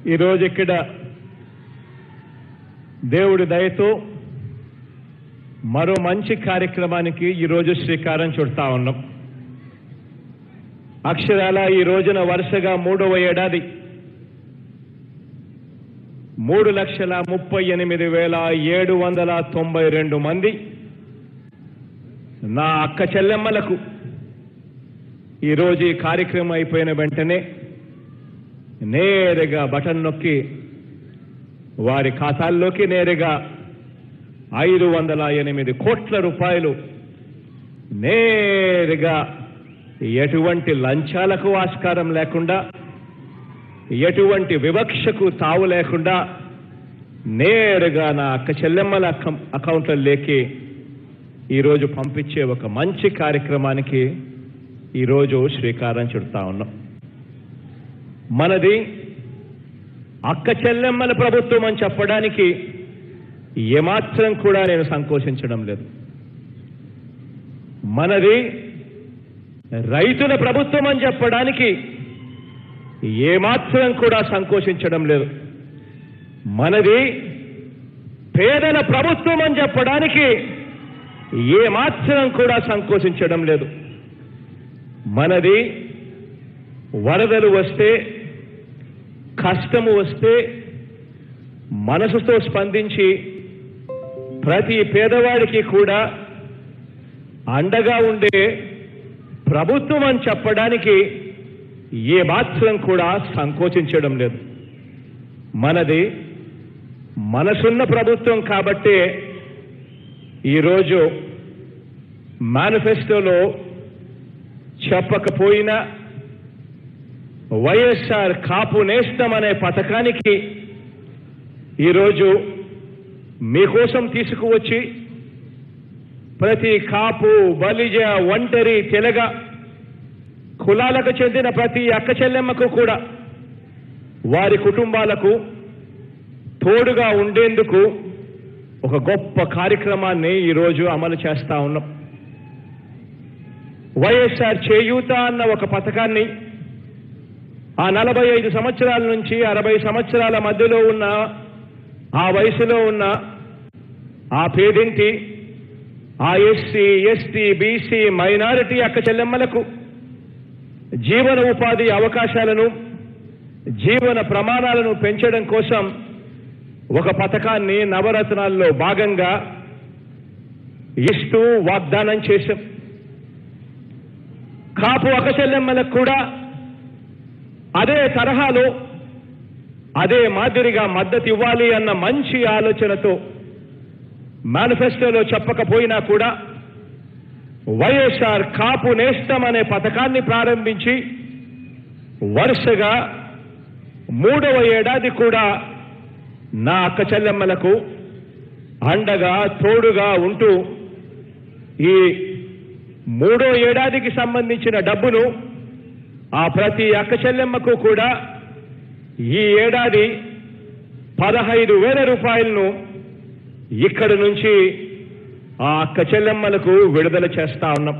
ఈరోజు ఇక్కడ దేవుడి దయతో మరో మంచి కార్యక్రమానికి ఈరోజు శ్రీకారం చుడతా ఉన్నాం అక్షరాల ఈ రోజున వరుసగా మూడవ ఏడాది మూడు లక్షల ముప్పై ఎనిమిది వేల ఏడు వందల తొంభై రెండు మంది నా అక్క చెల్లెమ్మలకు ఈరోజు ఈ కార్యక్రమం అయిపోయిన వెంటనే నేరుగా బటన్ నొక్కి వారి ఖాతాల్లోకి నేరుగా ఐదు వందల ఎనిమిది కోట్ల రూపాయలు నేరుగా ఎటువంటి లంచాలకు ఆస్కారం లేకుండా ఎటువంటి వివక్షకు తావు లేకుండా నేరుగా నా అక్క చెల్లెమ్మల అకౌ- అకౌంట్లలోకి ఈరోజు పంపించే ఒక మంచి కార్యక్రమానికి ఈరోజు శ్రీకారం చుడతా ఉన్నాం మనది అక్క చెల్లెమ్మల ప్రభుత్వం అని చెప్పడానికి ఏమాత్రం కూడా నేను సంకోచించడం లేదు మనది రైతుల ప్రభుత్వం అని చెప్పడానికి ఏమాత్రం కూడా సంకోచించడం లేదు మనది పేదల ప్రభుత్వం అని చెప్పడానికి ఏమాత్రం కూడా సంకోచించడం లేదు మనది వరదలు వస్తే కష్టము వస్తే మనసుతో స్పందించి ప్రతి పేదవాడికి కూడా అండగా ఉండే ప్రభుత్వం అని చెప్పడానికి ఏ మాత్రం కూడా సంకోచించడం లేదు మనది మనసున్న ప్రభుత్వం కాబట్టే ఈరోజు మేనిఫెస్టోలో చెప్పకపోయినా వైఎస్ఆర్ కాపు నేస్తం అనే పథకానికి ఈరోజు మీకోసం తీసుకువచ్చి ప్రతి కాపు బలిజ ఒంటరి తెలగ కులాలకు చెందిన ప్రతి అక్క చెల్లెమ్మకు కూడా వారి కుటుంబాలకు తోడుగా ఉండేందుకు ఒక గొప్ప కార్యక్రమాన్ని ఈరోజు అమలు చేస్తా ఉన్నాం వైఎస్ఆర్ చేయూత అన్న ఒక పథకాన్ని ఆ నలభై ఐదు సంవత్సరాల నుంచి అరవై సంవత్సరాల మధ్యలో ఉన్న ఆ వయసులో ఉన్న ఆ పేదింటి ఆ ఎస్సీ ఎస్టీ బీసీ మైనారిటీ అక్క చెల్లెమ్మలకు జీవన ఉపాధి అవకాశాలను జీవన ప్రమాణాలను పెంచడం కోసం ఒక పథకాన్ని నవరత్నాల్లో భాగంగా ఇస్తూ వాగ్దానం చేశాం కాపు అక్క చెల్లెమ్మలకు కూడా అదే తరహాలో అదే మాదిరిగా మద్దతు ఇవ్వాలి అన్న మంచి ఆలోచనతో మేనిఫెస్టోలో చెప్పకపోయినా కూడా వైఎస్ఆర్ కాపు నేస్తం అనే పథకాన్ని ప్రారంభించి వరుసగా మూడవ ఏడాది కూడా నా అక్క చెల్లెమ్మలకు అండగా తోడుగా ఉంటూ ఈ మూడో ఏడాదికి సంబంధించిన డబ్బును ఆ ప్రతి అక్క చెల్లెమ్మకు కూడా ఈ ఏడాది పదహైదు వేల రూపాయలను ఇక్కడి నుంచి ఆ అక్క చెల్లెమ్మలకు విడుదల చేస్తా ఉన్నాం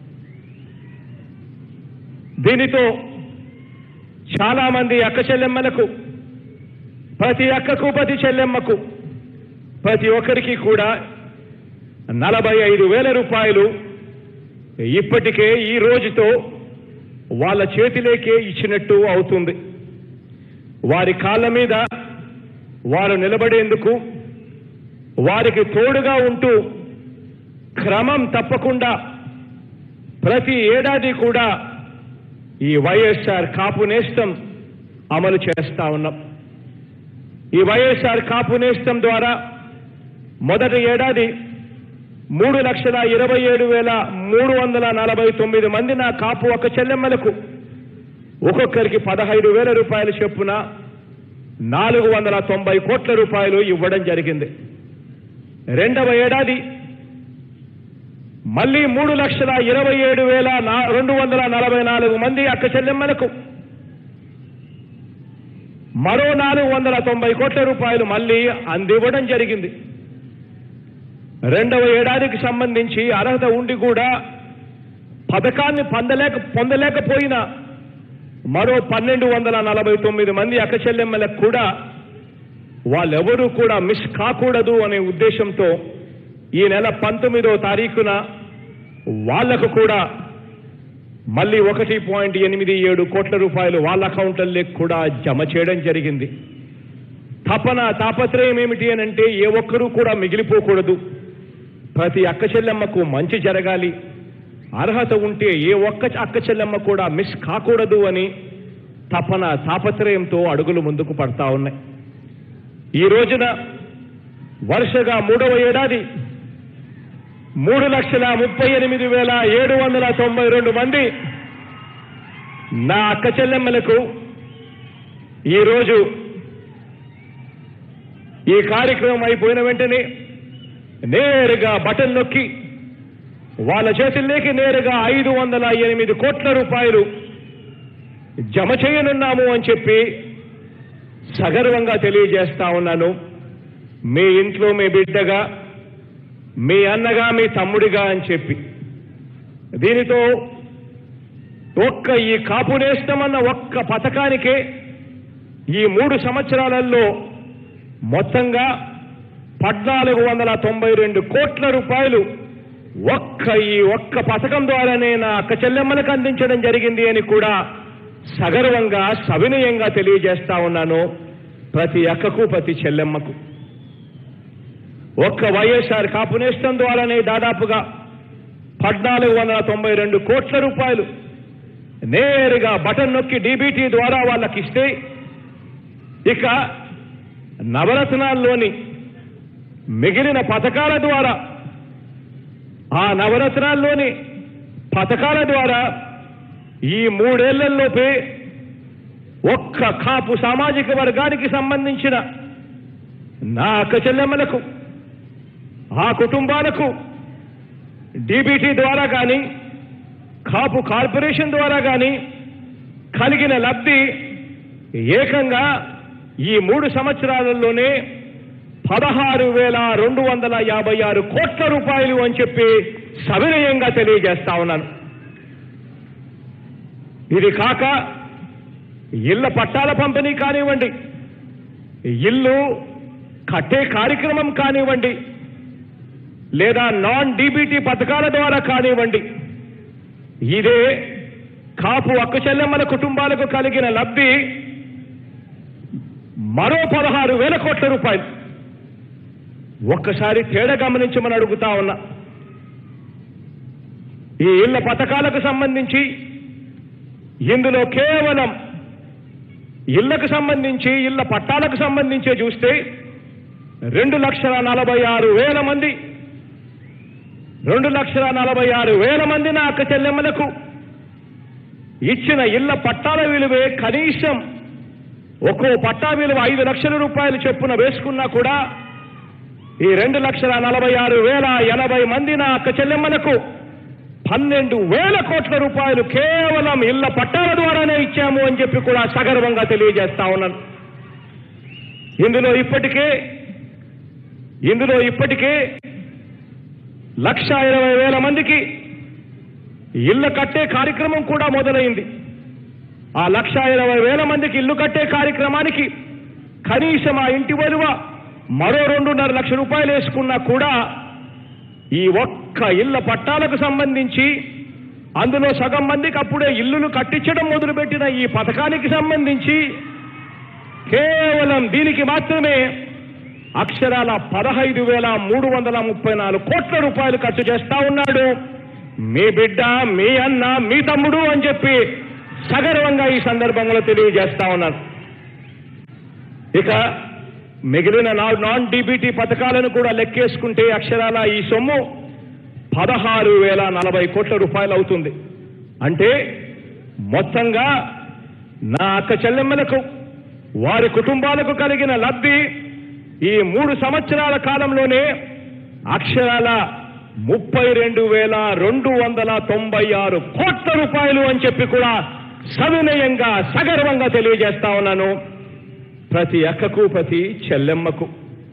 దీనితో చాలా మంది అక్క చెల్లెమ్మలకు ప్రతి అక్కకు ప్రతి చెల్లెమ్మకు ప్రతి ఒక్కరికి కూడా నలభై ఐదు వేల రూపాయలు ఇప్పటికే ఈ రోజుతో వాళ్ళ చేతిలోకే ఇచ్చినట్టు అవుతుంది వారి కాళ్ళ మీద వారు నిలబడేందుకు వారికి తోడుగా ఉంటూ క్రమం తప్పకుండా ప్రతి ఏడాది కూడా ఈ వైఎస్ఆర్ కాపు నేస్తం అమలు చేస్తా ఉన్నాం ఈ వైఎస్ఆర్ కాపు నేస్తం ద్వారా మొదటి ఏడాది మూడు లక్షల ఇరవై ఏడు వేల మూడు వందల నలభై తొమ్మిది మంది నా కాపు ఒక చెల్లెమ్మలకు ఒక్కొక్కరికి పదహైదు వేల రూపాయల చొప్పున నాలుగు వందల తొంభై కోట్ల రూపాయలు ఇవ్వడం జరిగింది రెండవ ఏడాది మళ్ళీ మూడు లక్షల ఇరవై ఏడు వేల నా- రెండు వందల నలభై నాలుగు మంది అక్క చెల్లెమ్మలకు మరో నాలుగు వందల తొంభై కోట్ల రూపాయలు మళ్ళీ అందివ్వడం జరిగింది రెండవ ఏడాదికి సంబంధించి అర్హత ఉండి కూడా పథకాన్ని పొందలేక పొందలేకపోయిన మరో పన్నెండు వందల నలభై తొమ్మిది మంది అక్క చెల్లెమ్మలకు కూడా వాళ్ళెవరూ కూడా మిస్ కాకూడదు అనే ఉద్దేశంతో ఈ నెల పంతొమ్మిదో తారీఖున వాళ్లకు కూడా మళ్ళీ ఒకటి పాయింట్ ఎనిమిది ఏడు కోట్ల రూపాయలు వాళ్ళ అకౌంట్లలోకి కూడా జమ చేయడం జరిగింది తపన తాపత్రయం ఏమిటి అని అంటే ఏ ఒక్కరూ కూడా మిగిలిపోకూడదు ప్రతి అక్క చెల్లెమ్మకు మంచి జరగాలి అర్హత ఉంటే ఏ ఒక్క అక్క చెల్లెమ్మ కూడా మిస్ కాకూడదు అని తపన తాపత్రయంతో అడుగులు ముందుకు పడతా ఉన్నాయి ఈ రోజున వరుసగా మూడవ ఏడాది మూడు లక్షల ముప్పై ఎనిమిది వేల ఏడు వందల తొంభై రెండు మంది నా అక్క చెల్లెమ్మలకు ఈరోజు ఈ కార్యక్రమం అయిపోయిన వెంటనే నేరుగా బటన్ నొక్కి వాళ్ళ చేతుల్లోకి నేరుగా ఐదు వందల ఎనిమిది కోట్ల రూపాయలు జమ చేయనున్నాము అని చెప్పి సగర్వంగా తెలియజేస్తా ఉన్నాను మీ ఇంట్లో మీ బిడ్డగా మీ అన్నగా మీ తమ్ముడిగా అని చెప్పి దీనితో ఒక్క ఈ కాపు నేస్తమన్న ఒక్క పథకానికే ఈ మూడు సంవత్సరాలలో మొత్తంగా పద్నాలుగు వందల తొంభై రెండు కోట్ల రూపాయలు ఒక్క ఈ ఒక్క పథకం ద్వారానే నా అక్క చెల్లెమ్మలకు అందించడం జరిగింది అని కూడా సగర్వంగా సవినయంగా తెలియజేస్తా ఉన్నాను ప్రతి అక్కకు ప్రతి చెల్లెమ్మకు ఒక్క వైఎస్ఆర్ కాపు నేస్తం ద్వారానే దాదాపుగా పద్నాలుగు వందల తొంభై రెండు కోట్ల రూపాయలు నేరుగా బటన్ నొక్కి డీబీటీ ద్వారా వాళ్ళకి ఇస్తే ఇక నవరత్నాల్లోని మిగిలిన పథకాల ద్వారా ఆ నవరత్నాల్లోని పథకాల ద్వారా ఈ మూడేళ్లలోపే ఒక్క కాపు సామాజిక వర్గానికి సంబంధించిన నా అక్క చెల్లెమ్మలకు ఆ కుటుంబాలకు డీబీటీ ద్వారా కానీ కాపు కార్పొరేషన్ ద్వారా కానీ కలిగిన లబ్ధి ఏకంగా ఈ మూడు సంవత్సరాలలోనే పదహారు వేల రెండు వందల యాభై ఆరు కోట్ల రూపాయలు అని చెప్పి సవినయంగా తెలియజేస్తా ఉన్నాను ఇది కాక ఇళ్ల పట్టాల పంపిణీ కానివ్వండి ఇల్లు కట్టే కార్యక్రమం కానివ్వండి లేదా నాన్ డీబీటీ పథకాల ద్వారా కానివ్వండి ఇదే కాపు అక్క చెల్లెమ్మల కుటుంబాలకు కలిగిన లబ్ధి మరో పదహారు వేల కోట్ల రూపాయలు ఒక్కసారి తేడా గమనించమని అడుగుతా ఉన్నా ఈ ఇళ్ల పథకాలకు సంబంధించి ఇందులో కేవలం ఇళ్లకు సంబంధించి ఇళ్ల పట్టాలకు సంబంధించి చూస్తే రెండు లక్షల నలభై ఆరు వేల మంది రెండు లక్షల నలభై ఆరు వేల మంది నా అక్క చెల్లెమ్మలకు ఇచ్చిన ఇళ్ల పట్టాల విలువే కనీసం ఒక్కో పట్టా విలువ ఐదు లక్షల రూపాయలు చొప్పున వేసుకున్నా కూడా ఈ రెండు లక్షల నలభై ఆరు వేల ఎనభై మంది నా అక్క చెల్లెమ్మలకు పన్నెండు వేల కోట్ల రూపాయలు కేవలం ఇళ్ల పట్టాల ద్వారానే ఇచ్చాము అని చెప్పి కూడా సగర్వంగా తెలియజేస్తా ఉన్నాను ఇందులో ఇప్పటికే ఇందులో ఇప్పటికే లక్ష ఇరవై వేల మందికి ఇళ్ల కట్టే కార్యక్రమం కూడా మొదలైంది ఆ లక్ష ఇరవై వేల మందికి ఇల్లు కట్టే కార్యక్రమానికి కనీసం ఆ ఇంటి విలువ మరో రెండున్నర లక్ష రూపాయలు వేసుకున్నా కూడా ఈ ఒక్క ఇళ్ల పట్టాలకు సంబంధించి అందులో సగం మందికి అప్పుడే ఇల్లులు కట్టించడం మొదలుపెట్టిన ఈ పథకానికి సంబంధించి కేవలం దీనికి మాత్రమే అక్షరాల పదహైదు వేల మూడు వందల ముప్పై నాలుగు కోట్ల రూపాయలు ఖర్చు చేస్తా ఉన్నాడు మీ బిడ్డ మీ అన్న మీ తమ్ముడు అని చెప్పి సగర్వంగా ఈ సందర్భంలో తెలియజేస్తా ఉన్నాను ఇక మిగిలిన నా- నాన్ డీబీటీ పథకాలను కూడా లెక్కేసుకుంటే అక్షరాల ఈ సొమ్ము పదహారు వేల నలభై కోట్ల రూపాయలు అవుతుంది అంటే మొత్తంగా నా అక్క చెల్లెమ్మలకు వారి కుటుంబాలకు కలిగిన లబ్ధి ఈ మూడు సంవత్సరాల కాలంలోనే అక్షరాల ముప్పై రెండు వేల రెండు వందల తొంభై ఆరు కోట్ల రూపాయలు అని చెప్పి కూడా సవినయంగా సగర్వంగా తెలియజేస్తా ఉన్నాను ప్రతి అక్కకు ప్రతి చెల్లెమ్మకు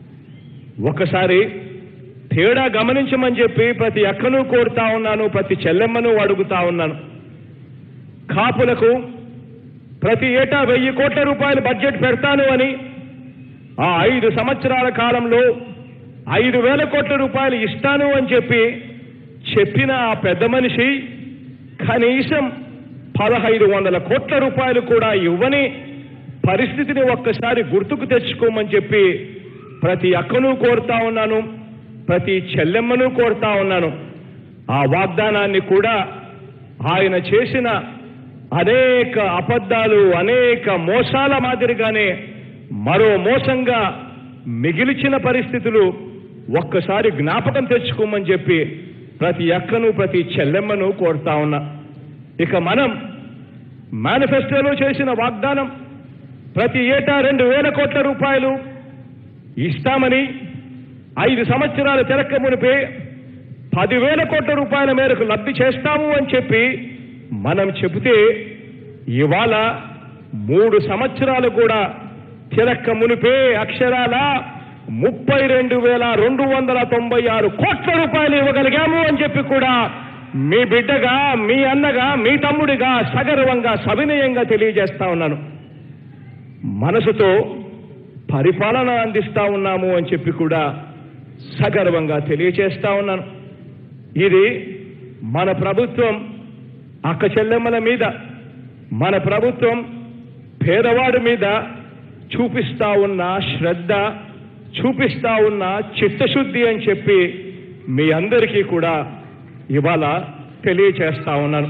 ఒకసారి తేడా గమనించమని చెప్పి ప్రతి అక్కను కోరుతా ఉన్నాను ప్రతి చెల్లెమ్మను అడుగుతా ఉన్నాను కాపులకు ప్రతి ఏటా వెయ్యి కోట్ల రూపాయల బడ్జెట్ పెడతాను అని ఆ ఐదు సంవత్సరాల కాలంలో ఐదు వేల కోట్ల రూపాయలు ఇస్తాను అని చెప్పి చెప్పిన ఆ పెద్ద మనిషి కనీసం పదహైదు వందల కోట్ల రూపాయలు కూడా ఇవ్వని పరిస్థితిని ఒక్కసారి గుర్తుకు తెచ్చుకోమని చెప్పి ప్రతి అక్కను కోరుతా ఉన్నాను ప్రతి చెల్లెమ్మను కోరుతా ఉన్నాను ఆ వాగ్దానాన్ని కూడా ఆయన చేసిన అనేక అబద్ధాలు అనేక మోసాల మాదిరిగానే మరో మోసంగా మిగిల్చిన పరిస్థితులు ఒక్కసారి జ్ఞాపకం తెచ్చుకోమని చెప్పి ప్రతి అక్కను ప్రతి చెల్లెమ్మను కోరుతా ఉన్నా ఇక మనం మేనిఫెస్టోలో చేసిన వాగ్దానం ప్రతి ఏటా రెండు వేల కోట్ల రూపాయలు ఇస్తామని ఐదు సంవత్సరాలు తిరక్క మునిపే పదివేల కోట్ల రూపాయల మేరకు లబ్ధి చేస్తాము అని చెప్పి మనం చెబితే ఇవాళ మూడు సంవత్సరాలు కూడా తిరక్క మునిపే అక్షరాల ముప్పై రెండు వేల రెండు వందల తొంభై ఆరు కోట్ల రూపాయలు ఇవ్వగలిగాము అని చెప్పి కూడా మీ బిడ్డగా మీ అన్నగా మీ తమ్ముడిగా సగర్వంగా సవినయంగా తెలియజేస్తా ఉన్నాను మనసుతో పరిపాలన అందిస్తా ఉన్నాము అని చెప్పి కూడా సగర్వంగా తెలియచేస్తా ఉన్నాను ఇది మన ప్రభుత్వం అక్క చెల్లెమ్మల మీద మన ప్రభుత్వం పేదవాడి మీద చూపిస్తా ఉన్న శ్రద్ధ చూపిస్తా ఉన్న చిత్తశుద్ధి అని చెప్పి మీ అందరికీ కూడా ఇవాళ తెలియచేస్తా ఉన్నాను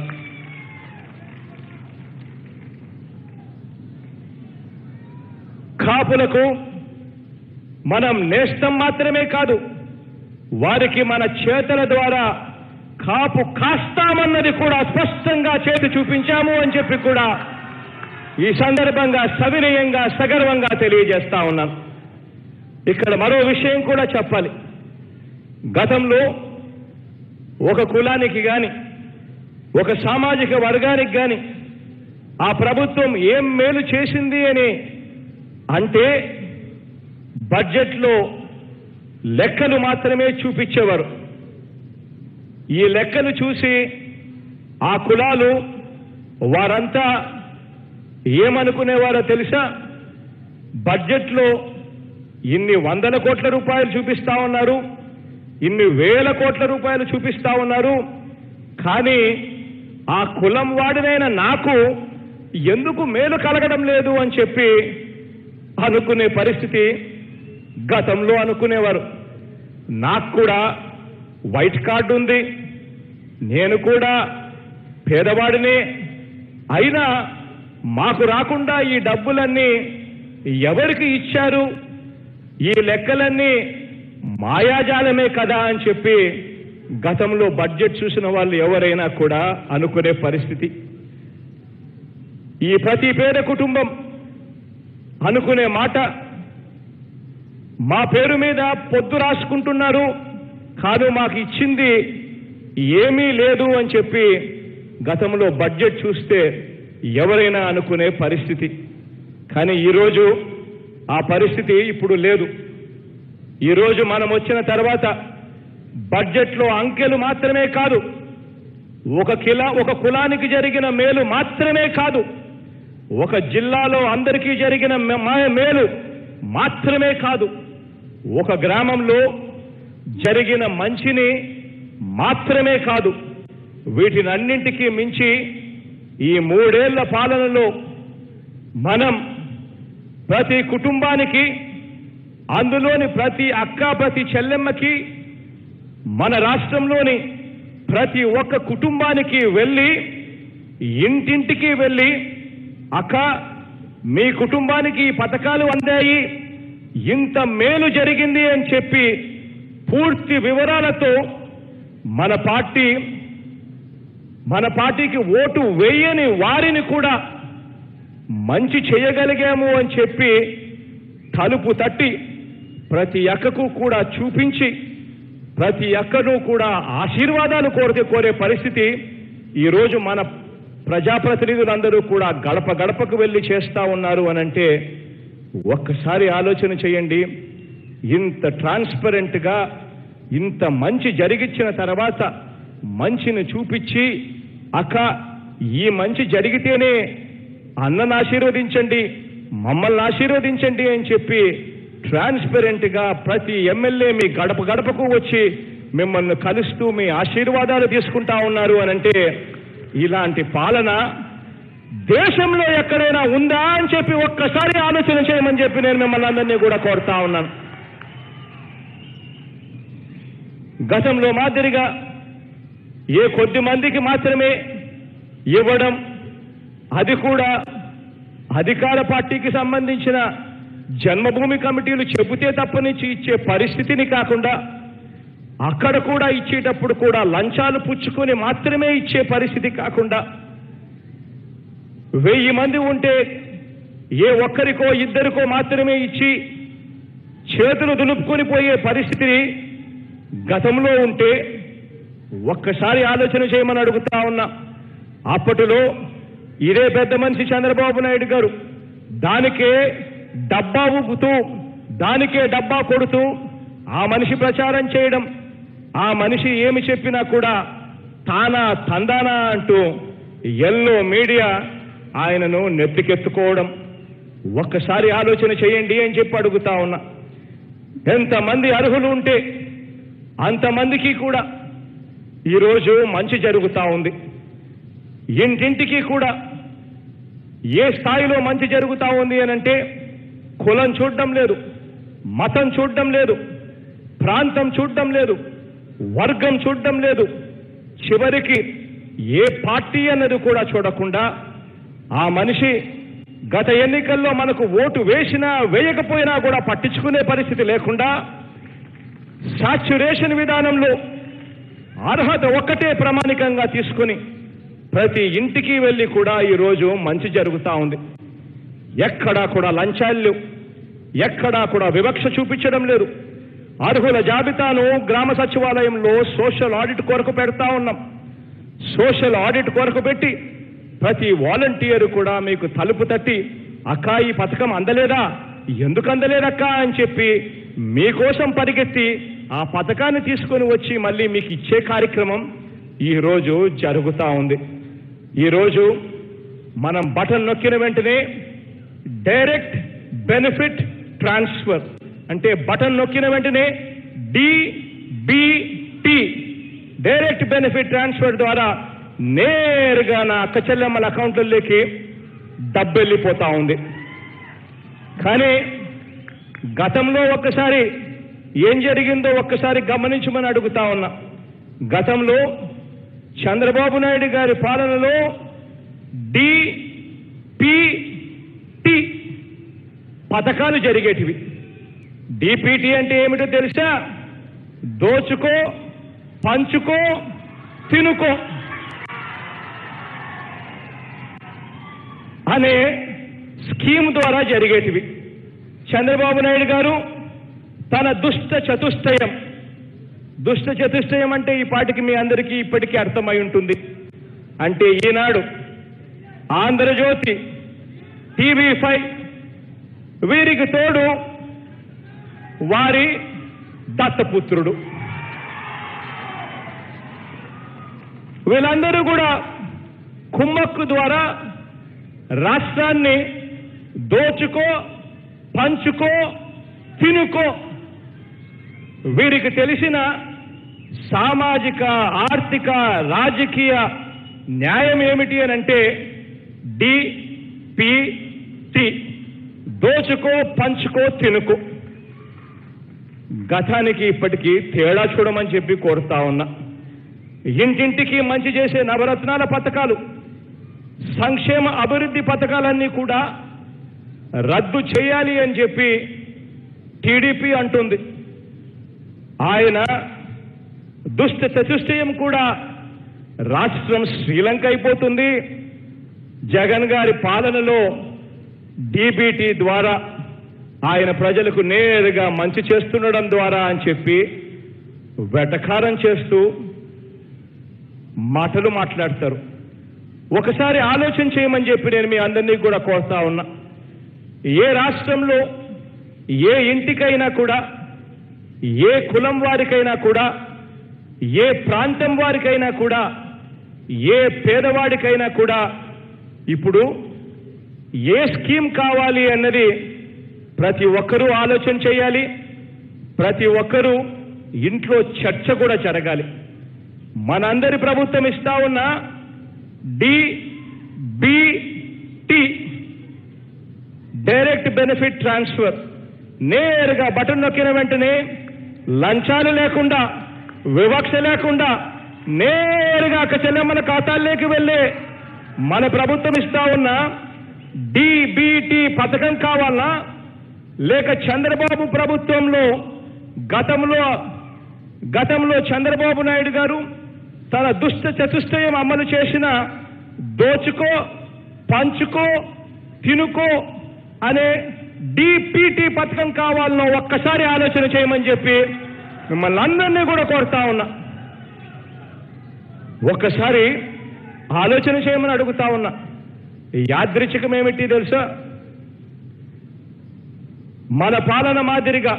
కాపులకు మనం నేస్తం మాత్రమే కాదు వారికి మన చేతల ద్వారా కాపు కాస్తామన్నది కూడా స్పష్టంగా చేతి చూపించాము అని చెప్పి కూడా ఈ సందర్భంగా సవినయంగా సగర్వంగా తెలియజేస్తా ఉన్నాను ఇక్కడ మరో విషయం కూడా చెప్పాలి గతంలో ఒక కులానికి గాని ఒక సామాజిక వర్గానికి గాని ఆ ప్రభుత్వం ఏం మేలు చేసింది అని అంటే బడ్జెట్లో లెక్కలు మాత్రమే చూపించేవారు ఈ లెక్కలు చూసి ఆ కులాలు వారంతా ఏమనుకునేవారో తెలుసా బడ్జెట్లో ఇన్ని వందల కోట్ల రూపాయలు చూపిస్తా ఉన్నారు ఇన్ని వేల కోట్ల రూపాయలు చూపిస్తా ఉన్నారు కానీ ఆ కులం వాడినైన నాకు ఎందుకు మేలు కలగడం లేదు అని చెప్పి అనుకునే పరిస్థితి గతంలో అనుకునేవారు నాకు కూడా వైట్ కార్డు ఉంది నేను కూడా పేదవాడినే అయినా మాకు రాకుండా ఈ డబ్బులన్నీ ఎవరికి ఇచ్చారు ఈ లెక్కలన్నీ మాయాజాలమే కదా అని చెప్పి గతంలో బడ్జెట్ చూసిన వాళ్ళు ఎవరైనా కూడా అనుకునే పరిస్థితి ఈ ప్రతి పేద కుటుంబం అనుకునే మాట మా పేరు మీద పొద్దు రాసుకుంటున్నారు కాదు మాకు ఇచ్చింది ఏమీ లేదు అని చెప్పి గతంలో బడ్జెట్ చూస్తే ఎవరైనా అనుకునే పరిస్థితి కానీ ఈరోజు ఆ పరిస్థితి ఇప్పుడు లేదు ఈరోజు మనం వచ్చిన తర్వాత బడ్జెట్లో అంకెలు మాత్రమే కాదు ఒక కిలా ఒక కులానికి జరిగిన మేలు మాత్రమే కాదు ఒక జిల్లాలో అందరికీ జరిగిన మే- మా- మేలు మాత్రమే కాదు ఒక గ్రామంలో జరిగిన మంచిని మాత్రమే కాదు వీటినన్నింటికీ మించి ఈ మూడేళ్ల పాలనలో మనం ప్రతి కుటుంబానికి అందులోని ప్రతి అక్క ప్రతి చెల్లెమ్మకి మన రాష్ట్రంలోని ప్రతి ఒక్క కుటుంబానికి వెళ్ళి ఇంటింటికి వెళ్ళి అక్క మీ కుటుంబానికి ఈ పథకాలు అందాయి ఇంత మేలు జరిగింది అని చెప్పి పూర్తి వివరాలతో మన పార్టీ మన పార్టీకి ఓటు వేయని వారిని కూడా మంచి చేయగలిగాము అని చెప్పి తలుపు తట్టి ప్రతి అక్కకు కూడా చూపించి ప్రతి అక్కను కూడా ఆశీర్వాదాలు కోరితే కోరే పరిస్థితి ఈరోజు మన ప్రజాప్రతినిధులందరూ కూడా గడప గడపకు వెళ్ళి చేస్తా ఉన్నారు అనంటే ఒక్కసారి ఆలోచన చేయండి ఇంత ట్రాన్స్పరెంట్గా ఇంత మంచి జరిగిచ్చిన తర్వాత మంచిని చూపించి అక్క ఈ మంచి జరిగితేనే అన్నను ఆశీర్వదించండి మమ్మల్ని ఆశీర్వదించండి అని చెప్పి ట్రాన్స్పరెంట్ గా ప్రతి ఎమ్మెల్యే మీ గడప గడపకు వచ్చి మిమ్మల్ని కలుస్తూ మీ ఆశీర్వాదాలు తీసుకుంటా ఉన్నారు అని అంటే ఇలాంటి పాలన దేశంలో ఎక్కడైనా ఉందా అని చెప్పి ఒక్కసారి ఆలోచన చేయమని చెప్పి నేను మిమ్మల్ని అందరినీ కూడా కోరుతా ఉన్నాను గతంలో మాదిరిగా ఏ కొద్ది మందికి మాత్రమే ఇవ్వడం అది కూడా అధికార పార్టీకి సంబంధించిన జన్మభూమి కమిటీలు చెబితే తప్పనిచ్చి ఇచ్చే పరిస్థితిని కాకుండా అక్కడ కూడా ఇచ్చేటప్పుడు కూడా లంచాలు పుచ్చుకొని మాత్రమే ఇచ్చే పరిస్థితి కాకుండా వెయ్యి మంది ఉంటే ఏ ఒక్కరికో ఇద్దరికో మాత్రమే ఇచ్చి చేతులు దులుపుకొని పోయే పరిస్థితిని గతంలో ఉంటే ఒక్కసారి ఆలోచన చేయమని అడుగుతా ఉన్నా అప్పటిలో ఇదే పెద్ద మనిషి చంద్రబాబు నాయుడు గారు దానికే డబ్బా ఊపుతూ దానికే డబ్బా కొడుతూ ఆ మనిషి ప్రచారం చేయడం ఆ మనిషి ఏమి చెప్పినా కూడా తానా తందానా అంటూ ఎల్లో మీడియా ఆయనను నెత్తికెత్తుకోవడం ఒక్కసారి ఆలోచన చేయండి అని చెప్పి అడుగుతా ఉన్నా ఎంతమంది అర్హులు ఉంటే అంతమందికి కూడా ఈరోజు మంచి జరుగుతా ఉంది ఇంటింటికి కూడా ఏ స్థాయిలో మంచి జరుగుతా ఉంది అని అంటే కులం చూడడం లేదు మతం చూడడం లేదు ప్రాంతం చూడడం లేదు వర్గం చూడడం లేదు చివరికి ఏ పార్టీ అన్నది కూడా చూడకుండా ఆ మనిషి గత ఎన్నికల్లో మనకు ఓటు వేసినా వేయకపోయినా కూడా పట్టించుకునే పరిస్థితి లేకుండా సాచ్యురేషన్ విధానంలో అర్హత ఒక్కటే ప్రామాణికంగా తీసుకుని ప్రతి ఇంటికి వెళ్ళి కూడా ఈరోజు మంచి జరుగుతా ఉంది ఎక్కడా కూడా లంచాలు లేవు ఎక్కడా కూడా వివక్ష చూపించడం లేదు అర్హుల జాబితాను గ్రామ సచివాలయంలో సోషల్ ఆడిట్ కొరకు పెడతా ఉన్నాం సోషల్ ఆడిట్ కొరకు పెట్టి ప్రతి వాలంటీర్ కూడా మీకు తలుపు తట్టి అక్క ఈ పథకం అందలేదా ఎందుకు అందలేదక్క అని చెప్పి మీకోసం పరిగెత్తి ఆ పథకాన్ని తీసుకొని వచ్చి మళ్ళీ మీకు ఇచ్చే కార్యక్రమం ఈరోజు జరుగుతా ఉంది ఈరోజు మనం బటన్ నొక్కిన వెంటనే డైరెక్ట్ బెనిఫిట్ ట్రాన్స్ఫర్ అంటే బటన్ నొక్కిన వెంటనే డిబిటి డైరెక్ట్ బెనిఫిట్ ట్రాన్స్ఫర్ ద్వారా నేరుగా నా అక్క చెల్లెమ్మల అకౌంట్లలోకి డబ్బు వెళ్ళిపోతా ఉంది కానీ గతంలో ఒక్కసారి ఏం జరిగిందో ఒక్కసారి గమనించమని అడుగుతా ఉన్నా గతంలో చంద్రబాబు నాయుడు గారి పాలనలో డిపిటి పథకాలు జరిగేటివి డిపిటి అంటే ఏమిటో తెలుసా దోచుకో పంచుకో తినుకో అనే స్కీమ్ ద్వారా జరిగేటివి చంద్రబాబు నాయుడు గారు తన దుష్ట చతుష్టయం దుష్ట చతుష్టయం అంటే ఈ పాటికి మీ అందరికీ ఇప్పటికీ అర్థమై ఉంటుంది అంటే ఈనాడు ఆంధ్రజ్యోతి టీవీ ఫైవ్ వీరికి తోడు వారి దత్తపుత్రుడు వీళ్ళందరూ కూడా కుమ్మక్కు ద్వారా రాష్ట్రాన్ని దోచుకో పంచుకో తినుకో వీరికి తెలిసిన సామాజిక ఆర్థిక రాజకీయ న్యాయం ఏమిటి అని అంటే డిపిటి దోచుకో పంచుకో తినుకో గతానికి ఇప్పటికీ తేడా చూడమని చెప్పి కోరుతా ఉన్నా ఇంటింటికి మంచి చేసే నవరత్నాల పథకాలు సంక్షేమ అభివృద్ధి పథకాలన్నీ కూడా రద్దు చేయాలి అని చెప్పి టీడీపీ అంటుంది ఆయన దుష్ట చతుష్టయం కూడా రాష్ట్రం శ్రీలంక అయిపోతుంది జగన్ గారి పాలనలో డీబీటీ ద్వారా ఆయన ప్రజలకు నేరుగా మంచి చేస్తుండడం ద్వారా అని చెప్పి వెటకారం చేస్తూ మాటలు మాట్లాడతారు ఒకసారి ఆలోచన చేయమని చెప్పి నేను మీ అందరినీ కూడా కోరుతా ఉన్నా ఏ రాష్ట్రంలో ఏ ఇంటికైనా కూడా ఏ కులం వారికైనా కూడా ఏ ప్రాంతం వారికైనా కూడా ఏ పేదవాడికైనా కూడా ఇప్పుడు ఏ స్కీమ్ కావాలి అన్నది ప్రతి ఒక్కరూ ఆలోచన చేయాలి ప్రతి ఒక్కరూ ఇంట్లో చర్చ కూడా జరగాలి మనందరి ప్రభుత్వం ఇస్తా ఉన్న డిబిటి డైరెక్ట్ బెనిఫిట్ ట్రాన్స్ఫర్ నేరుగా బటన్ నొక్కిన వెంటనే లంచాలు లేకుండా వివక్ష లేకుండా నేరుగా అక్క చెల్లెమ్మల ఖాతాల్లోకి వెళ్ళే మన ప్రభుత్వం ఇస్తా ఉన్న డిబిటి పథకం కావాలా లేక చంద్రబాబు ప్రభుత్వంలో గతంలో గతంలో చంద్రబాబు నాయుడు గారు తన దుష్ట చతుష్టయం అమలు చేసిన దోచుకో పంచుకో తినుకో అనే డిపిటి పథకం కావాలనో ఒక్కసారి ఆలోచన చేయమని చెప్పి మిమ్మల్ని అందరినీ కూడా కోరుతా ఉన్నా ఒక్కసారి ఆలోచన చేయమని అడుగుతా ఉన్నా యాదృచ్ఛికం ఏమిటి తెలుసా మన పాలన మాదిరిగా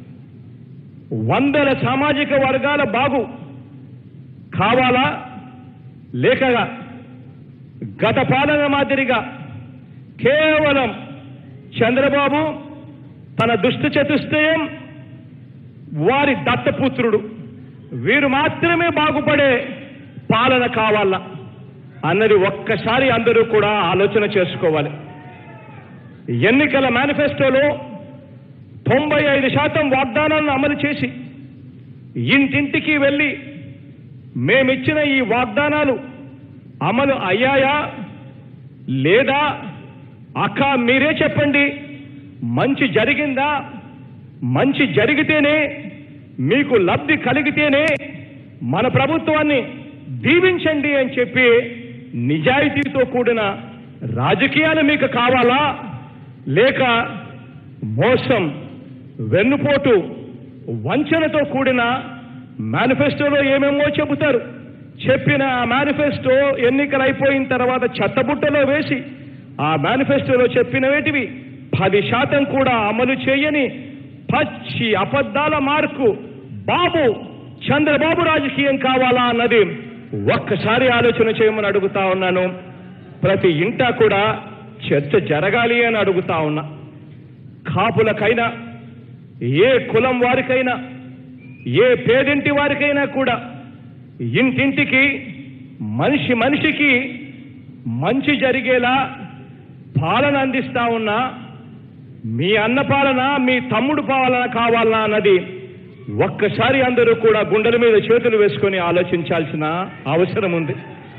వందల సామాజిక వర్గాల బాగు కావాలా లేకగా గత పాలన మాదిరిగా కేవలం చంద్రబాబు తన దుష్ట చతుష్టయం వారి దత్తపుత్రుడు వీరు మాత్రమే బాగుపడే పాలన కావాలా అన్నది ఒక్కసారి అందరూ కూడా ఆలోచన చేసుకోవాలి ఎన్నికల మేనిఫెస్టోలో తొంభై ఐదు శాతం వాగ్దానాలను అమలు చేసి ఇంటింటికి వెళ్ళి మేమిచ్చిన ఈ వాగ్దానాలు అమలు అయ్యాయా లేదా అక్క మీరే చెప్పండి మంచి జరిగిందా మంచి జరిగితేనే మీకు లబ్ధి కలిగితేనే మన ప్రభుత్వాన్ని దీవించండి అని చెప్పి నిజాయితీతో కూడిన రాజకీయాలు మీకు కావాలా లేక మోసం వెన్నుపోటు వంచనతో కూడిన మేనిఫెస్టోలో ఏమేమో చెబుతారు చెప్పిన ఆ మేనిఫెస్టో ఎన్నికలు అయిపోయిన తర్వాత చెత్తబుట్టలో వేసి ఆ మేనిఫెస్టోలో చెప్పినవేటివి పది శాతం కూడా అమలు చేయని పచ్చి అబద్ధాల మార్కు బాబు చంద్రబాబు రాజకీయం కావాలా అన్నది ఒక్కసారి ఆలోచన చేయమని అడుగుతా ఉన్నాను ప్రతి ఇంటా కూడా చర్చ జరగాలి అని అడుగుతా ఉన్నా కాపులకైనా ఏ కులం వారికైనా ఏ పేదింటి వారికైనా కూడా ఇంటింటికి మనిషి మనిషికి మంచి జరిగేలా పాలన అందిస్తా ఉన్నా మీ అన్న పాలన మీ తమ్ముడు పాలన కావాలనా అన్నది ఒక్కసారి అందరూ కూడా గుండెల మీద చేతులు వేసుకొని ఆలోచించాల్సిన అవసరం ఉంది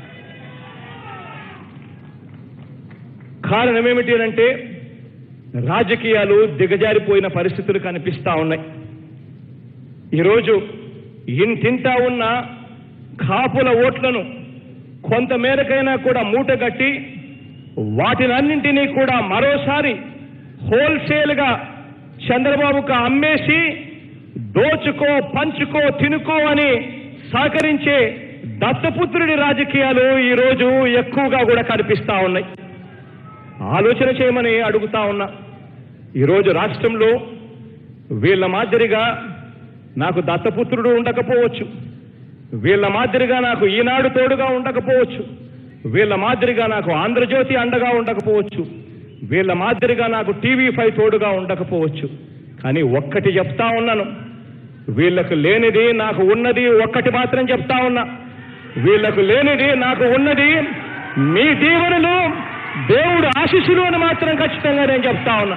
కారణం ఏమిటి అంటే రాజకీయాలు దిగజారిపోయిన పరిస్థితులు కనిపిస్తా ఉన్నాయి ఈరోజు ఇంటింటా ఉన్న కాపుల ఓట్లను కొంత మేరకైనా కూడా మూటగట్టి వాటినన్నింటినీ కూడా మరోసారి హోల్సేల్గా చంద్రబాబుకు అమ్మేసి దోచుకో పంచుకో తినుకో అని సహకరించే దత్తపుత్రుడి రాజకీయాలు ఈరోజు ఎక్కువగా కూడా కనిపిస్తా ఉన్నాయి ఆలోచన చేయమని అడుగుతా ఉన్నా ఈరోజు రాష్ట్రంలో వీళ్ళ మాదిరిగా నాకు దత్తపుత్రుడు ఉండకపోవచ్చు వీళ్ళ మాదిరిగా నాకు ఈనాడు తోడుగా ఉండకపోవచ్చు వీళ్ళ మాదిరిగా నాకు ఆంధ్రజ్యోతి అండగా ఉండకపోవచ్చు వీళ్ళ మాదిరిగా నాకు టీవీ ఫైవ్ తోడుగా ఉండకపోవచ్చు కానీ ఒక్కటి చెప్తా ఉన్నాను వీళ్ళకు లేనిది నాకు ఉన్నది ఒక్కటి మాత్రం చెప్తా ఉన్నా వీళ్ళకు లేనిది నాకు ఉన్నది మీ దీవెనలు దేవుడు ఆశీస్సులు అని మాత్రం ఖచ్చితంగా నేను చెప్తా ఉన్నా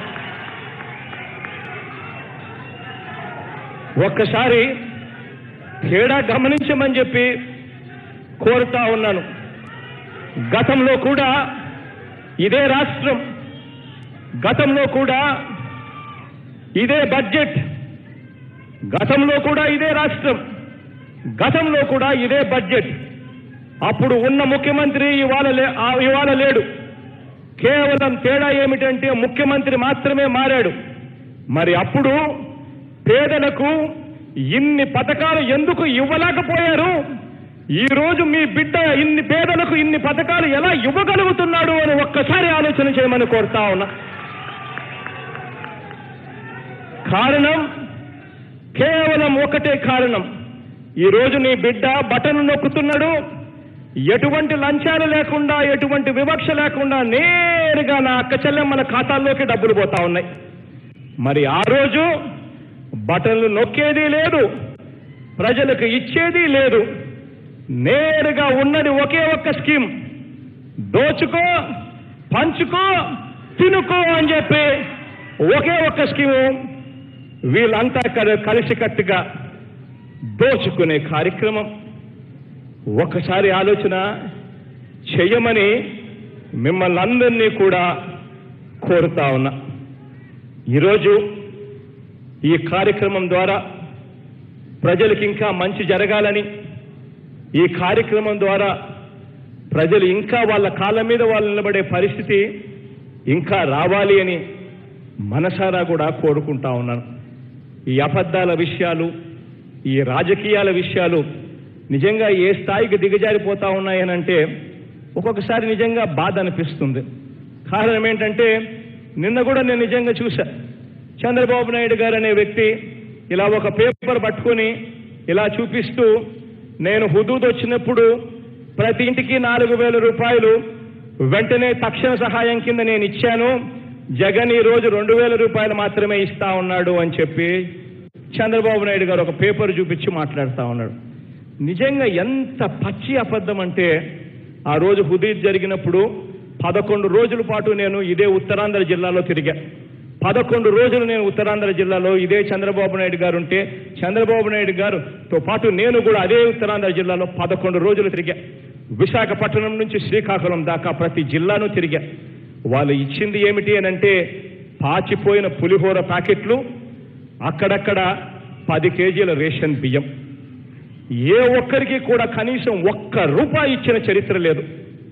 ఒక్కసారి తేడా గమనించమని చెప్పి కోరుతా ఉన్నాను గతంలో కూడా ఇదే రాష్ట్రం గతంలో కూడా ఇదే బడ్జెట్ గతంలో కూడా ఇదే రాష్ట్రం గతంలో కూడా ఇదే బడ్జెట్ అప్పుడు ఉన్న ముఖ్యమంత్రి ఇవాళ లే- ఆ ఇవాళ లేడు కేవలం తేడా ఏమిటంటే ముఖ్యమంత్రి మాత్రమే మారాడు మరి అప్పుడు పేదలకు ఇన్ని పథకాలు ఎందుకు ఇవ్వలేకపోయారు ఈ రోజు మీ బిడ్డ ఇన్ని పేదలకు ఇన్ని పథకాలు ఎలా ఇవ్వగలుగుతున్నాడు అని ఒక్కసారి ఆలోచన చేయమని కోరుతా ఉన్నా కారణం కేవలం ఒకటే కారణం ఈ రోజు నీ బిడ్డ బటన్ నొక్కుతున్నాడు ఎటువంటి లంచాలు లేకుండా ఎటువంటి వివక్ష లేకుండా నే నేరుగా నా అక్క చెల్లెమ్మల ఖాతాల్లోకి డబ్బులు పోతా ఉన్నాయి మరి ఆ రోజు బటన్లు నొక్కేది లేదు ప్రజలకు ఇచ్చేది లేదు నేరుగా ఉన్నది ఒకే ఒక్క స్కీమ్ దోచుకో పంచుకో తినుకో అని చెప్పి ఒకే ఒక్క స్కీము వీళ్ళంతా కల- కలిసికట్టుగా దోచుకునే కార్యక్రమం ఒకసారి ఆలోచన చెయ్యమని మిమ్మల్ని అందరినీ కూడా కోరుతా ఉన్నా ఈరోజు ఈ కార్యక్రమం ద్వారా ప్రజలకు ఇంకా మంచి జరగాలని ఈ కార్యక్రమం ద్వారా ప్రజలు ఇంకా వాళ్ళ కాళ్ళ మీద వాళ్ళు నిలబడే పరిస్థితి ఇంకా రావాలి అని మనసారా కూడా కోరుకుంటా ఉన్నాను ఈ అబద్ధాల విషయాలు ఈ రాజకీయాల విషయాలు నిజంగా ఏ స్థాయికి దిగజారిపోతా ఉన్నాయనంటే ఒక్కొక్కసారి నిజంగా బాధ అనిపిస్తుంది కారణం ఏంటంటే నిన్న కూడా నేను నిజంగా చూశా చంద్రబాబు నాయుడు గారు అనే వ్యక్తి ఇలా ఒక పేపర్ పట్టుకొని ఇలా చూపిస్తూ నేను హుదూద్ వచ్చినప్పుడు ప్రతి ఇంటికి నాలుగు వేల రూపాయలు వెంటనే తక్షణ సహాయం కింద నేను ఇచ్చాను జగన్ ఈ రోజు రెండు వేల రూపాయలు మాత్రమే ఇస్తా ఉన్నాడు అని చెప్పి చంద్రబాబు నాయుడు గారు ఒక పేపర్ చూపించి మాట్లాడుతా ఉన్నాడు నిజంగా ఎంత పచ్చి అబద్ధం అంటే ఆ రోజు హుదీద్ జరిగినప్పుడు పదకొండు రోజుల పాటు నేను ఇదే ఉత్తరాంధ్ర జిల్లాలో తిరిగా పదకొండు రోజులు నేను ఉత్తరాంధ్ర జిల్లాలో ఇదే చంద్రబాబు నాయుడు గారు ఉంటే చంద్రబాబు నాయుడు గారుతో పాటు నేను కూడా అదే ఉత్తరాంధ్ర జిల్లాలో పదకొండు రోజులు తిరిగా విశాఖపట్నం నుంచి శ్రీకాకుళం దాకా ప్రతి జిల్లాను తిరిగా వాళ్ళు ఇచ్చింది ఏమిటి అని అంటే పాచిపోయిన పులిహోర ప్యాకెట్లు అక్కడక్కడ పది కేజీల రేషన్ బియ్యం ఏ ఒక్కరికి కూడా కనీసం ఒక్క రూపాయి ఇచ్చిన చరిత్ర లేదు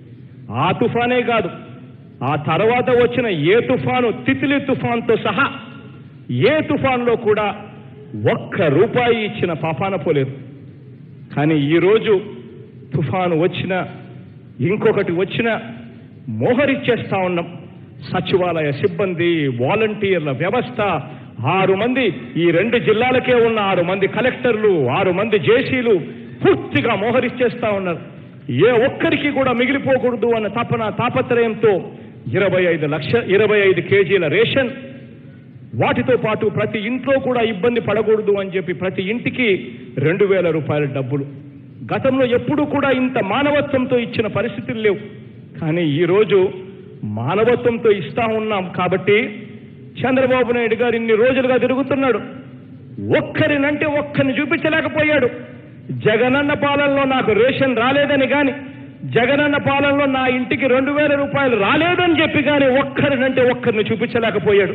ఆ తుఫానే కాదు ఆ తర్వాత వచ్చిన ఏ తుఫాను తితిలి తుఫాన్తో సహా ఏ తుఫాన్లో కూడా ఒక్క రూపాయి ఇచ్చిన పాపాన పోలేదు కానీ ఈరోజు తుఫాను వచ్చిన ఇంకొకటి వచ్చిన మోహరిచ్చేస్తా ఉన్నాం సచివాలయ సిబ్బంది వాలంటీర్ల వ్యవస్థ ఆరు మంది ఈ రెండు జిల్లాలకే ఉన్న ఆరు మంది కలెక్టర్లు ఆరు మంది జేసీలు పూర్తిగా మోహరిచ్చేస్తా ఉన్నారు ఏ ఒక్కరికి కూడా మిగిలిపోకూడదు అన్న తపన తాపత్రయంతో ఇరవై ఐదు లక్ష ఇరవై ఐదు కేజీల రేషన్ వాటితో పాటు ప్రతి ఇంట్లో కూడా ఇబ్బంది పడకూడదు అని చెప్పి ప్రతి ఇంటికి రెండు వేల రూపాయల డబ్బులు గతంలో ఎప్పుడూ కూడా ఇంత మానవత్వంతో ఇచ్చిన పరిస్థితులు లేవు కానీ ఈరోజు మానవత్వంతో ఇస్తా ఉన్నాం కాబట్టి చంద్రబాబు నాయుడు గారు ఇన్ని రోజులుగా తిరుగుతున్నాడు ఒక్కరినంటే ఒక్కరిని చూపించలేకపోయాడు జగనన్న పాలనలో నాకు రేషన్ రాలేదని గాని జగనన్న పాలనలో నా ఇంటికి రెండు వేల రూపాయలు రాలేదని చెప్పి కానీ ఒక్కరినంటే ఒక్కరిని చూపించలేకపోయాడు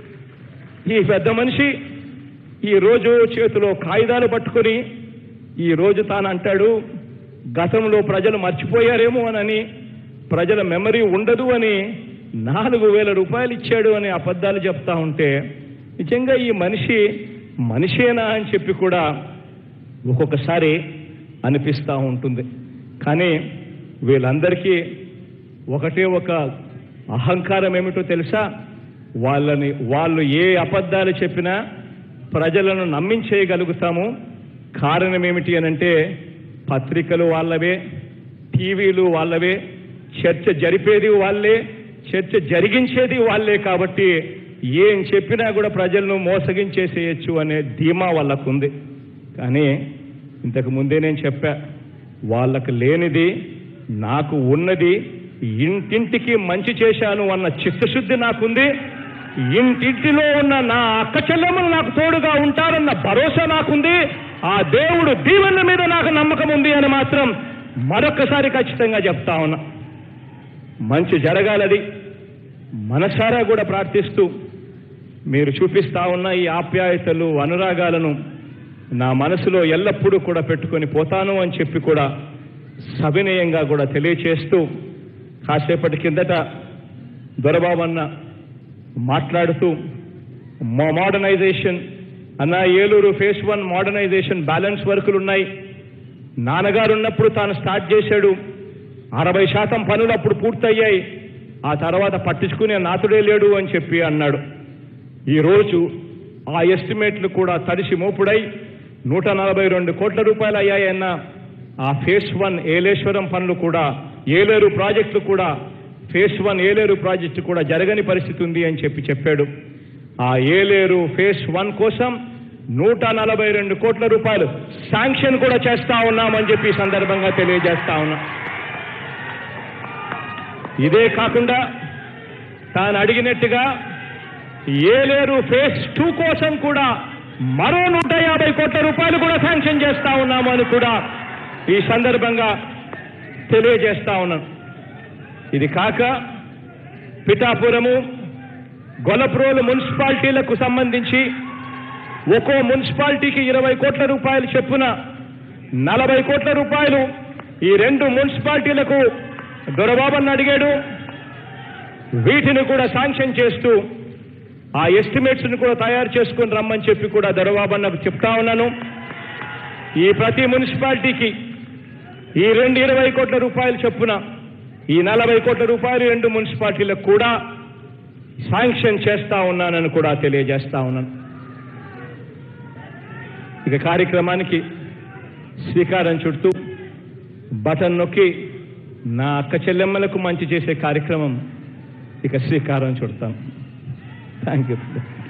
ఈ పెద్ద మనిషి ఈ రోజు చేతిలో కాగితాలు పట్టుకొని ఈ రోజు తాను అంటాడు గతంలో ప్రజలు మర్చిపోయారేమో అని ప్రజల మెమరీ ఉండదు అని నాలుగు వేల రూపాయలు ఇచ్చాడు అని అబద్ధాలు చెప్తా ఉంటే నిజంగా ఈ మనిషి మనిషేనా అని చెప్పి కూడా ఒక్కొక్కసారి అనిపిస్తూ ఉంటుంది కానీ వీళ్ళందరికీ ఒకటే ఒక అహంకారం ఏమిటో తెలుసా వాళ్ళని వాళ్ళు ఏ అబద్ధాలు చెప్పినా ప్రజలను నమ్మించేయగలుగుతాము కారణం ఏమిటి అనంటే పత్రికలు వాళ్ళవే టీవీలు వాళ్ళవే చర్చ జరిపేది వాళ్ళే చర్చ జరిగించేది వాళ్ళే కాబట్టి ఏం చెప్పినా కూడా ప్రజలను మోసగించేసేయచ్చు అనే ధీమా వాళ్ళకుంది కానీ ఇంతకు ముందే నేను చెప్పా వాళ్ళకు లేనిది నాకు ఉన్నది ఇంటింటికి మంచి చేశాను అన్న చిత్తశుద్ధి నాకుంది ఇంటింటిలో ఉన్న నా అక్క చెల్లెమ్మలు నాకు తోడుగా ఉంటారన్న భరోసా నాకుంది ఆ దేవుడు దీవెన మీద నాకు నమ్మకం ఉంది అని మాత్రం మరొకసారి ఖచ్చితంగా చెప్తా ఉన్నా మంచి జరగాలది మనసారా కూడా ప్రార్థిస్తూ మీరు చూపిస్తా ఉన్న ఈ ఆప్యాయతలు అనురాగాలను నా మనసులో ఎల్లప్పుడూ కూడా పెట్టుకొని పోతాను అని చెప్పి కూడా సవినయంగా కూడా తెలియచేస్తూ కాసేపటి కిందట దొరబాబన్న మాట్లాడుతూ మా మోడర్నైజేషన్ అన్న Eluru phase one modernisation balance వర్కులు ఉన్నాయి నాన్నగారు ఉన్నప్పుడు తాను స్టార్ట్ చేశాడు అరవై శాతం పనులు అప్పుడు పూర్తయ్యాయి ఆ తర్వాత పట్టించుకునే నాతుడే లేడు అని చెప్పి అన్నాడు ఈరోజు ఆ ఎస్టిమేట్లు కూడా తడిసి మోపుడై నూట నలభై రెండు కోట్ల రూపాయలు అయ్యాయన్న ఆ ఫేస్ వన్ ఏలేశ్వరం పనులు కూడా ఏలేరు ప్రాజెక్టులు కూడా ఫేస్ వన్ ఏలేరు ప్రాజెక్టు కూడా జరగని పరిస్థితి ఉంది అని చెప్పి చెప్పాడు ఆ ఏలేరు ఫేస్ వన్ కోసం నూట నలభై రెండు కోట్ల రూపాయలు శాంక్షన్ కూడా చేస్తా ఉన్నామని చెప్పి ఈ సందర్భంగా తెలియజేస్తా ఉన్నా ఇదే కాకుండా తాను అడిగినట్టుగా ఏలేరు ఫేస్ టూ కోసం కూడా మరో నూట యాభై కోట్ల రూపాయలు కూడా శాంక్షన్ చేస్తా ఉన్నాము అని కూడా ఈ సందర్భంగా తెలియజేస్తా ఉన్నాను ఇది కాక పిఠాపురము గొలప్రోలు మున్సిపాలిటీలకు సంబంధించి ఒక్కో మున్సిపాలిటీకి ఇరవై కోట్ల రూపాయలు చెప్పున నలభై కోట్ల రూపాయలు ఈ రెండు మున్సిపాలిటీలకు దొరబాబన్న అడిగాడు వీటిని కూడా శాంక్షన్ చేస్తూ ఆ ఎస్టిమేట్స్ ని కూడా తయారు చేసుకుని రమ్మని చెప్పి కూడా దొరబాబన్నకు చెప్తా ఉన్నాను ఈ ప్రతి మున్సిపాలిటీకి ఈ రెండు ఇరవై కోట్ల రూపాయలు చొప్పున ఈ నలభై కోట్ల రూపాయలు రెండు మున్సిపాలిటీలకు కూడా శాంక్షన్ చేస్తా ఉన్నానని కూడా తెలియజేస్తా ఉన్నాను ఇక కార్యక్రమానికి శ్రీకారం చుడుతూ బటన్ నొక్కి నా అక్క చెల్లెమ్మలకు మంచి చేసే కార్యక్రమం ఇక శ్రీకారం చుడతాను థ్యాంక్ యూ